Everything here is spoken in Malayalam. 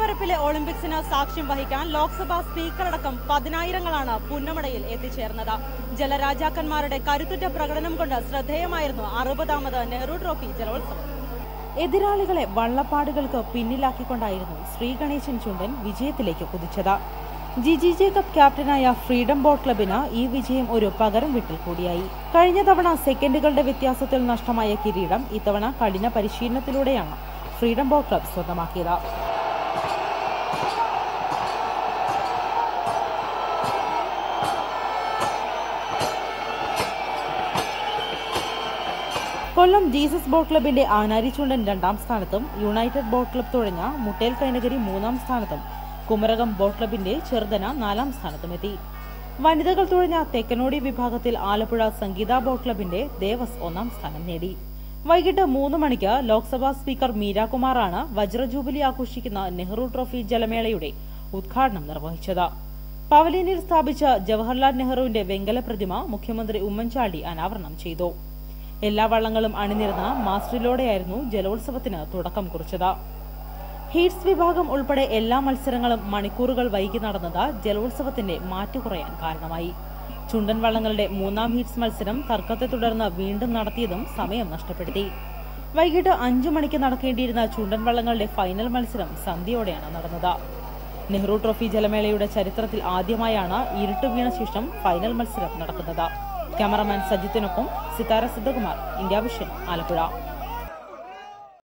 തലപ്പരപ്പിലെ ഒളിമ്പിക്സിന് സാക്ഷ്യം വഹിക്കാൻ ലോക്സഭാ സ്പീക്കറടക്കം പതിനായിരങ്ങളാണ് പുന്നമടയിൽ എത്തിച്ചേർന്നത് ജലരാജാക്കന്മാരുടെ കരുത്തുറ്റ പ്രകടനം കൊണ്ട് ശ്രദ്ധേയമായിരുന്നു അറുപതാമത് നെഹ്റു ട്രോഫി ജലോത്സവം എതിരാളികളെ വള്ളപ്പാടുകൾക്ക് പിന്നിലാക്കിക്കൊണ്ടായിരുന്നു ശ്രീഗണേശൻ ചുണ്ടൻ വിജയത്തിലേക്ക് കുതിച്ചത് ജിജി ജേക്കബ് ക്യാപ്റ്റനായ ഫ്രീഡം ബോട്ട് ക്ലബിന് ഈ വിജയം ഒരു പകരം വിട്ടൽ കൂടിയായി കഴിഞ്ഞ തവണ സെക്കൻഡുകളുടെ വ്യത്യാസത്തിൽ നഷ്ടമായ കിരീടം ഇത്തവണ കഠിന പരിശീലനത്തിലൂടെയാണ് ഫ്രീഡം ബോട്ട് ക്ലബ് സ്വന്തമാക്കിയത് കൊല്ലം ജീസസ് ബോട്ട് ക്ലബിന്റെ ആനാരി ചുണ്ടൻ രണ്ടാം സ്ഥാനത്തും യുണൈറ്റഡ് ബോട്ട് ക്ലബ് തുഴഞ്ഞ മുട്ടേൽ കൈനഗരി മൂന്നാം സ്ഥാനത്തും കുമരകം ബോട്ട് ക്ലബിന്റെ ചെറുതന നാലാം സ്ഥാനത്തുമെത്തി വനിതകൾ തുഴഞ്ഞ തെക്കനോടി വിഭാഗത്തിൽ ആലപ്പുഴ സംഗീത ബോട്ട് ക്ലബിന്റെ ദേവസ് ഒന്നാം സ്ഥാനം നേടി വൈകിട്ട് മൂന്ന് മണിക്ക് ലോക്സഭാ സ്പീക്കർ മീരാകുമാറാണ് വജ്ര ജൂബിലി ആഘോഷിക്കുന്ന നെഹ്റു ട്രോഫി ജലമേളയുടെ ഉദ്ഘാടനം നിർവഹിച്ചത് പവലിയനിൽ സ്ഥാപിച്ച ജവഹർലാൽ നെഹ്റുവിന്റെ വെങ്കല പ്രതിമ മുഖ്യമന്ത്രി ഉമ്മൻചാണ്ടി അനാവരണം ചെയ്തു എല്ലാ വള്ളങ്ങളും അണിനിരന്ന മാസ്റ്ററിലൂടെയായിരുന്നു ജലോത്സവത്തിന് തുടക്കം കുറിച്ചത് ഹീറ്റ്സ് വിഭാഗം ഉൾപ്പെടെ എല്ലാ മത്സരങ്ങളും മണിക്കൂറുകൾ വൈകി നടന്നത് ജലോത്സവത്തിന്റെ മാറ്റു കുറയാൻ കാരണമായി ചുണ്ടൻ വള്ളങ്ങളുടെ മൂന്നാം ഹീറ്റ്സ് മത്സരം തർക്കത്തെ തുടർന്ന് വീണ്ടും നടത്തിയതും സമയം നഷ്ടപ്പെടുത്തി വൈകിട്ട് അഞ്ചു മണിക്ക് നടക്കേണ്ടിയിരുന്ന ചുണ്ടൻ വള്ളങ്ങളുടെ ഫൈനൽ മത്സരം സന്ധ്യയോടെയാണ് നടന്നത് നെഹ്റു ട്രോഫി ജലമേളയുടെ ചരിത്രത്തിൽ ആദ്യമായാണ് ഇരുട്ട് വീണ ശേഷം ഫൈനൽ മത്സരം നടക്കുന്നത് ക്യാമറമാൻ സജിത്തിനൊപ്പം സിതാര സിദ്ധകുമാർ ഇന്ത്യ വിഷൻ ആലപ്പുഴ